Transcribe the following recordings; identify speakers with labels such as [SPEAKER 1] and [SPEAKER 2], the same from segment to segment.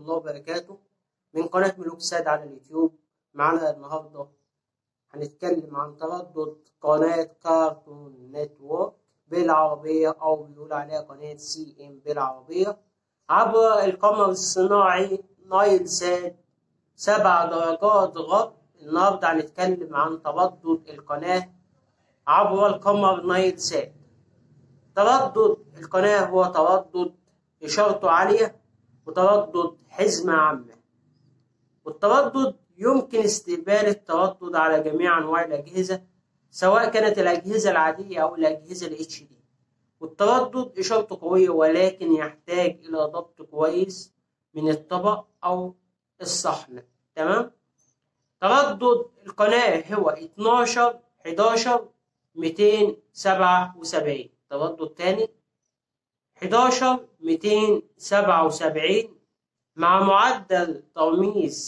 [SPEAKER 1] الله وبركاته من قناة ملوك ساد على اليوتيوب معانا النهاردة هنتكلم عن تردد قناة كارتون نتورك بالعربية أو بيقول عليها قناة سي إم بالعربية عبر القمر الصناعي نايل ساد سبع درجات غرب النهاردة هنتكلم عن تردد القناة عبر القمر نايل ساد تردد القناة هو تردد إشارته عالية وتردد حزمة عامة والتردد يمكن استقبال التردد على جميع أنواع الأجهزة سواء كانت الأجهزة العادية أو الأجهزة ال HD والتردد إشارته قوية ولكن يحتاج إلى ضبط كويس من الطبق أو الصحن تمام تردد القناة هو 12 11 277 تردد تاني 11 277 مع معدل ترميز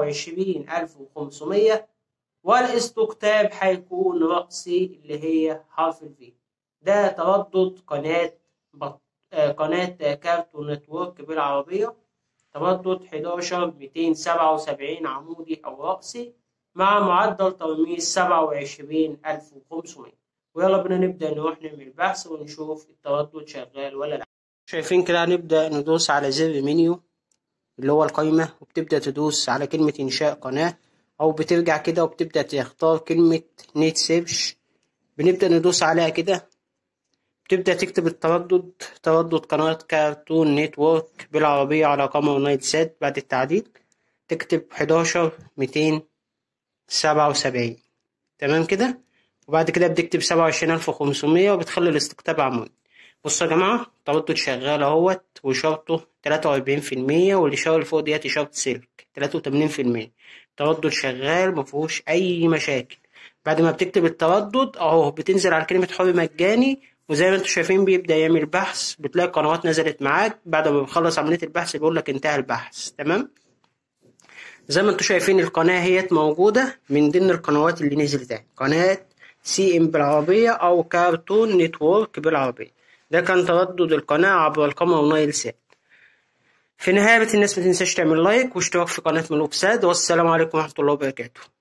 [SPEAKER 1] 27500 والاستقطاب هيكون رأسي اللي هي حرف الفي ده تردد قناة بط... آه قناة كارتون نتورك بالعربية تردد 11 277 عمودي أو رأسي مع معدل ترميز 27500 ويلا بينا نبدأ نروح نعمل بحث ونشوف التردد شغال ولا لا شايفين كده هنبدأ ندوس على زر منيو اللي هو القايمة وبتبدأ تدوس على كلمة إنشاء قناة أو بترجع كده وبتبدأ تختار كلمة نيت سيرش بنبدأ ندوس عليها كده بتبدأ تكتب التردد تردد قناة كارتون نتورك بالعربية على قمر نايت سات بعد التعديل تكتب حداشر ميتين سبعة وسبعين تمام كده وبعد كده بتكتب سبعة وعشرين ألف وخمسمية وبتخلي الاستقطاب عمودي بصوا يا جماعة التردد شغال اهوت وإشارته تلاتة وأربعين في المية والإشارة اللي فوق ديت إشارة سلك تلاتة وتمانين في المية التردد شغال مفيهوش أي مشاكل بعد ما بتكتب التردد أهو بتنزل على كلمة حر مجاني وزي ما انتم شايفين بيبدأ يعمل بحث بتلاقي القنوات نزلت معاك بعد ما بيخلص عملية البحث بيقول لك انتهى البحث تمام زي ما انتم شايفين القناة هي موجودة من ضمن القنوات اللي نزلت اهي قناة سي ام بالعربية أو كارتون نتورك بالعربية ده كان تردد القناة عبر القمر نايل سات في نهاية الناس ما تنساش تعمل لايك واشتراك في قناة ملوك ساد والسلام عليكم ورحمة الله وبركاته